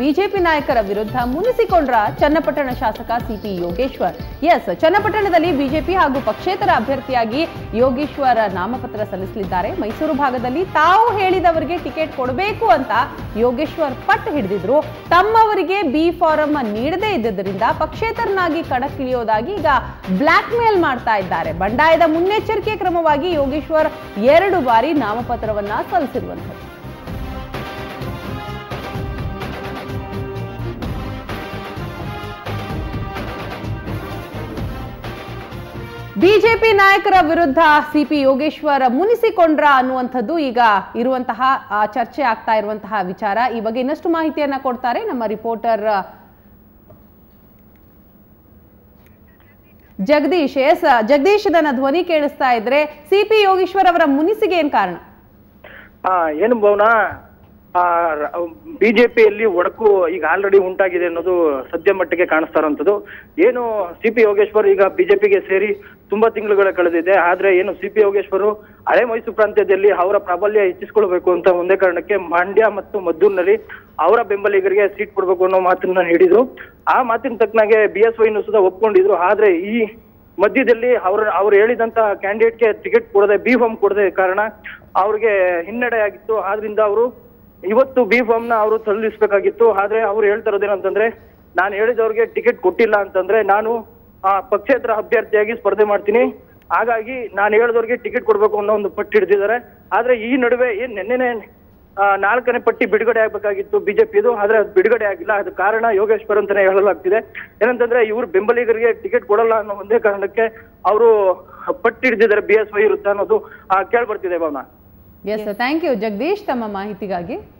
BJP ನಾಯಕರ ವಿರುದ್ಧ ಮುನಿಸಿಕೊಂಡ್ರ ಚನ್ನಪಟ್ಟಣ ಶಾಸಕ ಸಿಪಿ ಯೋಗೇಶ್ವರ್ ಎಸ್ ಚನ್ನಪಟ್ಟಣದಲ್ಲಿ ಬಿಜೆಪಿ ಹಾಗೂ ಪಕ್ಷೇತರ ಅಭ್ಯರ್ಥಿಯಾಗಿ ಯೋಗೇಶ್ವರ್ ನಾಮಪತ್ರ ಸಲ್ಲಿಸಲಿದ್ದಾರೆ ಮೈಸೂರು ಭಾಗದಲ್ಲಿ ತಾವು ಹೇಳಿದವರಿಗೆ ಟಿಕೆಟ್ ಕೊಡಬೇಕು ಅಂತ ಯೋಗೇಶ್ವರ್ ಪಟ್ಟು ಹಿಡಿದಿದ್ರು ತಮ್ಮವರಿಗೆ ಬಿ ಫಾರಂ ನೀಡದೇ ಇದ್ದುದರಿಂದ ಪಕ್ಷೇತರನಾಗಿ ಕಣಕ್ಕಿಳಿಯೋದಾಗಿ ಈಗ ಬ್ಲಾಕ್ ಮೇಲ್ ಮಾಡ್ತಾ ಇದ್ದಾರೆ ಬಂಡಾಯದ ಮುನ್ನೆಚ್ಚರಿಕೆ ಕ್ರಮವಾಗಿ ಯೋಗೇಶ್ವರ್ ಎರಡು ಬಾರಿ ನಾಮಪತ್ರವನ್ನ ಸಲ್ಲಿಸಿರುವಂಥದ್ದು ಬಿಜೆಪಿ ನಾಯಕರ ವಿರುದ್ಧ ಸಿಪಿ ಯೋಗೇಶ್ವರ್ ಮುನಿಸಿಕೊಂಡ್ರ ಅನ್ನುವಂಥದ್ದು ಈಗ ಇರುವಂತಹ ಆ, ಚರ್ಚೆ ಆಗ್ತಾ ಇರುವಂತಹ ವಿಚಾರ ಈ ಬಗ್ಗೆ ಇನ್ನಷ್ಟು ಮಾಹಿತಿಯನ್ನ ಕೊಡ್ತಾರೆ ನಮ್ಮ ರಿಪೋರ್ಟರ್ ಜಗದೀಶ್ ಎಸ್ ಜಗದೀಶ್ ನನ್ನ ಧ್ವನಿ ಕೇಳಿಸ್ತಾ ಇದ್ರೆ ಸಿಪಿ ಯೋಗೇಶ್ವರ್ ಅವರ ಮುನಿಸಿಗೆ ಏನ್ ಕಾರಣ ಆ, ಏನು ಭವನ ಬಿಜೆಪಿಯಲ್ಲಿ ಒಡಕು ಈಗ ಆಲ್ರೆಡಿ ಉಂಟಾಗಿದೆ ಅನ್ನೋದು ಸದ್ಯ ಮಟ್ಟಿಗೆ ಕಾಣಿಸ್ತಾ ಇರೋಂಥದ್ದು ಏನು ಸಿ ಪಿ ಯೋಗೇಶ್ವರ್ ಈಗ ಬಿಜೆಪಿಗೆ ಸೇರಿ ತುಂಬಾ ತಿಂಗಳುಗಳ ಕಳೆದಿದೆ ಆದ್ರೆ ಏನು ಸಿ ಪಿ ಯೋಗೇಶ್ವರು ಹಳೆ ಮೈಸೂರು ಪ್ರಾಂತ್ಯದಲ್ಲಿ ಅವರ ಪ್ರಾಬಲ್ಯ ಹೆಚ್ಚಿಸಿಕೊಳ್ಬೇಕು ಅಂತ ಒಂದೇ ಕಾರಣಕ್ಕೆ ಮಂಡ್ಯ ಮತ್ತು ಮದ್ದೂರಿನಲ್ಲಿ ಅವರ ಬೆಂಬಲಿಗರಿಗೆ ಸೀಟ್ ಕೊಡ್ಬೇಕು ಅನ್ನೋ ಮಾತನ್ನ ನೀಡಿದ್ರು ಆ ಮಾತಿನ ತಕ್ಕನಾಗೆ ಬಿ ಎಸ್ ವೈನು ಸುಧಾ ಒಪ್ಕೊಂಡಿದ್ರು ಆದ್ರೆ ಈ ಮಧ್ಯದಲ್ಲಿ ಅವ್ರ ಅವ್ರು ಹೇಳಿದಂತ ಕ್ಯಾಂಡಿಡೇಟ್ಗೆ ಟಿಕೆಟ್ ಕೊಡದೆ ಬಿ ಫಾರ್ಮ್ ಕೊಡದೆ ಕಾರಣ ಅವ್ರಿಗೆ ಹಿನ್ನಡೆ ಆಗಿತ್ತು ಆದ್ರಿಂದ ಅವರು ಇವತ್ತು ಬಿ ಫಾರ್ಮ್ ನ ಅವರು ಸಲ್ಲಿಸಬೇಕಾಗಿತ್ತು ಆದ್ರೆ ಅವ್ರು ಹೇಳ್ತಾ ಇರೋದೇನಂತಂದ್ರೆ ನಾನು ಹೇಳಿದವ್ರಿಗೆ ಟಿಕೆಟ್ ಕೊಟ್ಟಿಲ್ಲ ಅಂತಂದ್ರೆ ನಾನು ಆ ಪಕ್ಷೇತರ ಅಭ್ಯರ್ಥಿಯಾಗಿ ಸ್ಪರ್ಧೆ ಮಾಡ್ತೀನಿ ಹಾಗಾಗಿ ನಾನು ಹೇಳಿದವ್ರಿಗೆ ಟಿಕೆಟ್ ಕೊಡ್ಬೇಕು ಅನ್ನೋ ಒಂದು ಪಟ್ಟಿ ಹಿಡಿದಿದ್ದಾರೆ ಆದ್ರೆ ಈ ನಡುವೆ ಏನ್ ನೆನ್ನೆನೆ ಆ, ನಾಲ್ಕನೇ ಪಟ್ಟಿ ಬಿಡುಗಡೆ ಆಗ್ಬೇಕಾಗಿತ್ತು ಬಿಜೆಪಿದು ಆದ್ರೆ ಅದು ಬಿಡುಗಡೆ ಆಗಿಲ್ಲ ಅದು ಕಾರಣ ಯೋಗೇಶ್ವರ್ ಅಂತಾನೆ ಹೇಳಲಾಗ್ತಿದೆ ಏನಂತಂದ್ರೆ ಇವ್ರು ಬೆಂಬಲಿಗರಿಗೆ ಟಿಕೆಟ್ ಕೊಡಲ್ಲ ಅನ್ನೋ ಒಂದೇ ಕಾರಣಕ್ಕೆ ಅವರು ಪಟ್ಟಿ ಹಿಡಿದಿದ್ದಾರೆ ಬಿ ಎಸ್ ವೈ ವಿರುದ್ಧ ಅನ್ನೋದು ಕೇಳ್ಬರ್ತಿದೆ Bhavana yes thank you Jagadish ತಮ್ಮ ಮಾಹಿತಿಗಾಗಿ